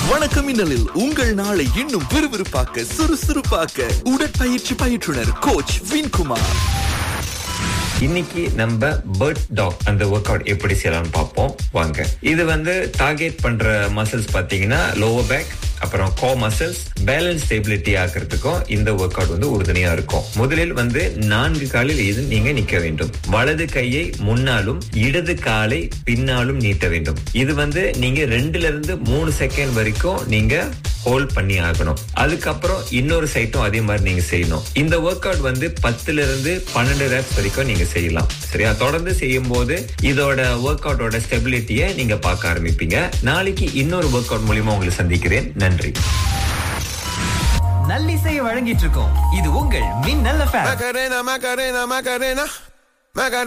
வணக்கம் மின்னலில் உங்கள் நாளை இன்னும் விறுவிறுப்பாக்க சுறுசுறுப்பாக்க உடற்பயிற்சி பயிற்றுனர் கோச் வின்குமார் இன்னைக்கு நம்ம பேர்ட் டாக் அந்த ஒர்க் அவுட் எப்படி செய்யலாம்னு பார்ப்போம் வாங்க இது வந்து டார்கெட் பண்ற மசில்ஸ் பாத்தீங்கன்னா லோவர் பேக் அப்புறம் கோ மசில்ஸ் பேலன்ஸ் ஸ்டெபிலிட்டி ஆக்கிறதுக்கும் இந்த ஒர்க் அவுட் வந்து உறுதுணையா இருக்கும் முதலில் வந்து நான்கு காலில் இது நீங்க நிக்க வேண்டும் வலது கையை முன்னாலும் இடது காலை பின்னாலும் நீட்ட வேண்டும் இது வந்து நீங்க ரெண்டுல இருந்து மூணு செகண்ட் வரைக்கும் நீங்க ஹோல்ட் பண்ணி ஆகணும் அதுக்கப்புறம் இன்னொரு சைட்டும் அதே மாதிரி நீங்க செய்யணும் இந்த ஒர்க் அவுட் வந்து பத்துல இருந்து பன்னெண்டு ரேப்ஸ் வரைக்கும் நீங்க செய்யலாம் சரியா தொடர்ந்து செய்யும் போது இதோட ஒர்க் அவுட்டோட ஸ்டெபிலிட்டியை நீங்க பார்க்க ஆரம்பிப்பீங்க நாளைக்கு இன்னொரு ஒர்க் அவுட் மூலியமா உங்களை சந்திக்கிறேன் நன்றி நல்லிசையை வழங்கிட்டு இருக்கோம் இது உங்கள் மின்னல் FM Macarena, Macarena, Macarena. Macarena.